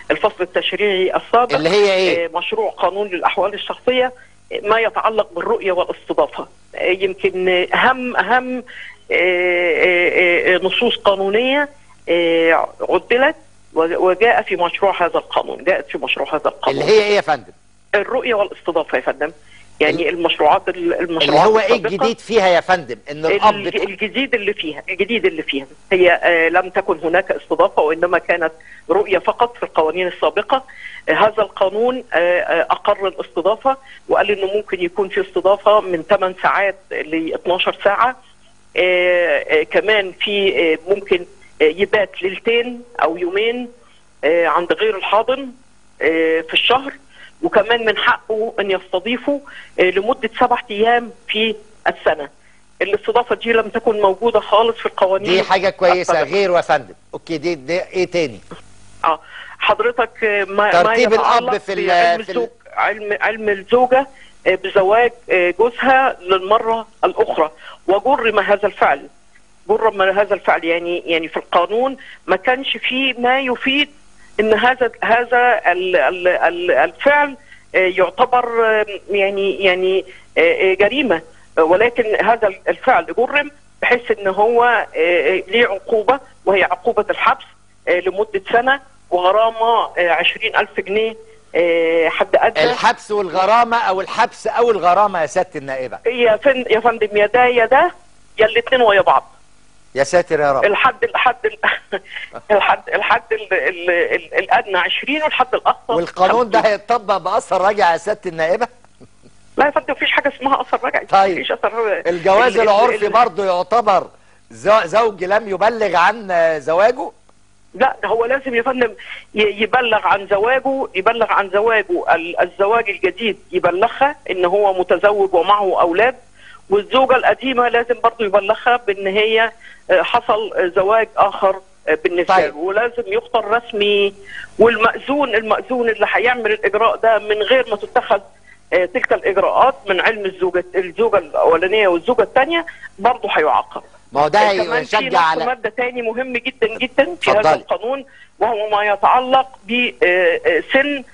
الفصل التشريعي السابق اللي هي إيه؟ آه، مشروع قانون للاحوال الشخصيه آه، ما يتعلق بالرؤيه والاستضافه آه، يمكن آه، اهم اهم آه، آه، آه، نصوص قانونيه آه، عدلت وجاء في مشروع هذا القانون جاءت في مشروع هذا القانون اللي هي ايه يا فندم الرؤيه والاستضافه يا فندم يعني المشروعات اللي المشروعات هو ايه السابقة الجديد فيها يا فندم ان الاب الج- الجديد اللي فيها الجديد اللي فيها هي آه، لم تكن هناك استضافه وانما كانت رؤيه فقط في القوانين السابقه آه، هذا القانون آه، آه، اقر الاستضافه وقال انه ممكن يكون في استضافه من 8 ساعات ل 12 ساعه آه، آه، كمان في آه، ممكن آه، يبات ليلتين او يومين آه، عند غير الحاضن آه، في الشهر وكمان من حقه ان يستضيفه آه، لمده سبعة ايام في السنه. الاستضافه دي لم تكن موجوده خالص في القوانين دي حاجه كويسه السابقة. غير يا فندم اوكي دي, دي ايه تاني اه حضرتك آه، ما ترتيب ما يتعلق الأب في ال- بعلم في ال- الزوج علم علم الزوجه آه، بزواج آه، جوزها للمره الاخرى وجرم هذا الفعل جرم هذا الفعل يعني يعني في القانون ما كانش فيه ما يفيد ان هذا هذا ال- ال- ال- الفعل آه، يعتبر آه، يعني يعني آه، آه، جريمه آه، ولكن هذا الفعل جرم بحيث ان هو آه، آه، ليه عقوبه وهي عقوبه الحبس آه، لمده سنه وغرامه عشرين ألف جنيه آه، حد ادنى الحبس والغرامه او الحبس او الغرامه يا سياده النائبه يا فن يا فندم يا ده يا ده يا الاثنين ويا بعض يا ساتر يا رب الحد الحد الحد الحد ال- ال- ال- الادنى 20 والحد الاقصى والقانون ده 50. هيتطبق باثر راجع يا سياده النائبه لا يا فندم مفيش حاجه اسمها اثر رجعي طيب. مفيش اثر الجواز ال- ال- العرفي ال- برضه يعتبر زو- زوج لم يبلغ عن زواجه لا ده هو لازم يا فندم ي- يبلغ عن زواجه يبلغ عن زواجه ال- الزواج الجديد يبلغها ان هو متزوج ومعه اولاد والزوجه القديمه لازم برضه يبلغها بان هي آه، حصل آه، زواج اخر آه، بالنسبه طيب. له ولازم يختار رسمي والمأذون المأذون اللي هيعمل الاجراء ده من غير ما تتخذ آه، تلك الاجراءات من علم الزوجه الزوجه الاولانيه والزوجه الثانيه برضه هيعاقب ما هو ده كمان في هيشجع نص على ماده تاني مهم جدا جدا في هذا اتفضلي. القانون وهو ما يتعلق بسن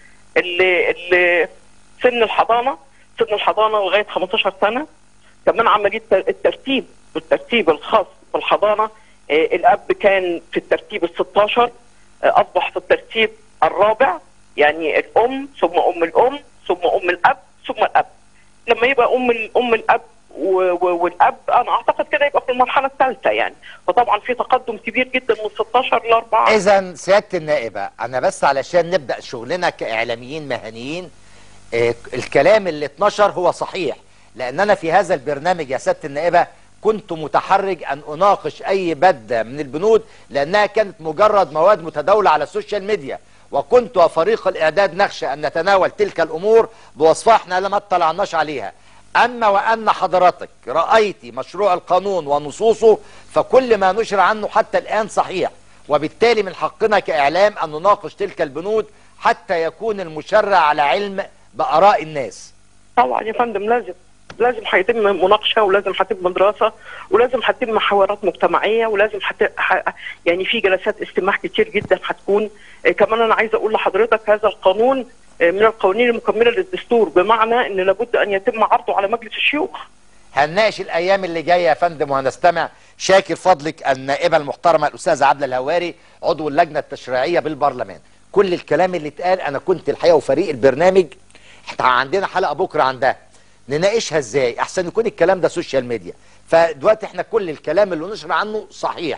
ال- سن الحضانه سن الحضانه لغايه 15 سنه كمان عمليه الترتيب الترتيب الخاص بالحضانه آه، الاب كان في الترتيب ال 16 آه، اصبح في الترتيب الرابع يعني الام ثم ام الام ثم ام الاب ثم الاب لما يبقى ام ال- ام الاب و- و- والاب انا اعتقد كده يبقى في المرحله الثالثه يعني فطبعا في تقدم كبير جدا من 16 ل 4 اذا سياده النائبه انا بس علشان نبدا شغلنا كاعلاميين مهنيين آه، الكلام اللي اتنشر هو صحيح لان انا في هذا البرنامج يا سياده النائبه كنت متحرج ان اناقش اي بده من البنود لانها كانت مجرد مواد متداوله على السوشيال ميديا وكنت وفريق الاعداد نخشى ان نتناول تلك الامور بوصفها احنا لما اطلعناش عليها اما وان حضرتك رايت مشروع القانون ونصوصه فكل ما نشر عنه حتى الان صحيح وبالتالي من حقنا كاعلام ان نناقش تلك البنود حتى يكون المشرع على علم باراء الناس طبعا يا فندم لازم لازم هيتم مناقشه ولازم هتتم دراسه ولازم هتتم حوارات مجتمعيه ولازم حت... ح... يعني في جلسات استماع كتير جدا هتكون آه، كمان انا عايزه اقول لحضرتك هذا القانون آه، من القوانين المكمله للدستور بمعنى ان لابد ان يتم عرضه على مجلس الشيوخ هنناقش الايام اللي جايه يا فندم وهنستمع شاكر فضلك النائبه المحترمه الاستاذه عبله الهواري عضو اللجنه التشريعيه بالبرلمان كل الكلام اللي اتقال انا كنت الحقيقه وفريق البرنامج احنا عندنا حلقه بكره عن ده نناقشها ازاي احسن يكون الكلام ده سوشيال ميديا فدلوقتي احنا كل الكلام اللي نشر عنه صحيح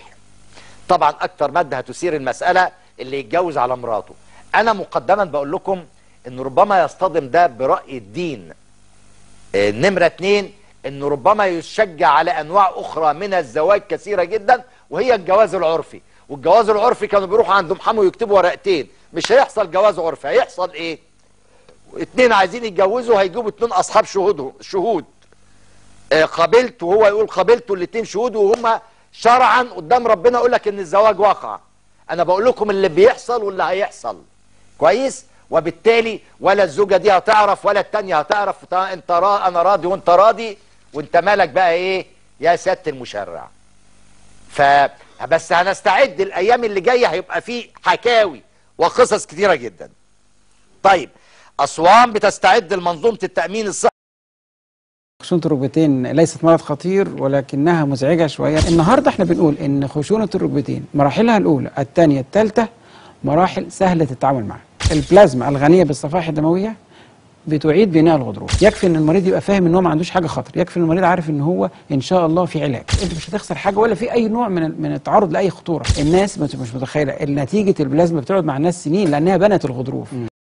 طبعا اكتر ماده هتثير المساله اللي يتجوز على مراته انا مقدما بقول لكم ان ربما يصطدم ده براي الدين آه، نمرة اتنين انه ربما يشجع على انواع اخرى من الزواج كثيرة جدا وهي الجواز العرفي والجواز العرفي كانوا بيروحوا عند محامي ويكتبوا ورقتين مش هيحصل جواز عرفي هيحصل ايه اتنين عايزين يتجوزوا هيجيبوا اتنين اصحاب شهودهم شهود آه، قابلت وهو يقول قابلت الاتنين شهود وهم شرعا قدام ربنا يقول لك ان الزواج وقع انا بقول لكم اللي بيحصل واللي هيحصل كويس وبالتالي ولا الزوجه دي هتعرف ولا التانية هتعرف تا- انت را انا راضي وانت راضي وانت مالك بقى ايه يا سياده المشرع فبس هنستعد الايام اللي جايه هيبقى في حكاوي وقصص كتيره جدا طيب اسوان بتستعد لمنظومه التامين الصحي خشونة الركبتين ليست مرض خطير ولكنها مزعجة شوية النهاردة احنا بنقول ان خشونة الركبتين مراحلها الأولى الثانية الثالثة مراحل سهلة التعامل معها البلازما الغنية بالصفائح الدموية بتعيد بناء الغضروف يكفي ان المريض يبقى فاهم ان هو ما عندوش حاجه خطر يكفي ان المريض عارف ان هو ان شاء الله في علاج انت مش هتخسر حاجه ولا في اي نوع من من التعرض لاي خطوره الناس مش مش متخيله نتيجه البلازما بتقعد مع الناس سنين لانها بنت الغضروف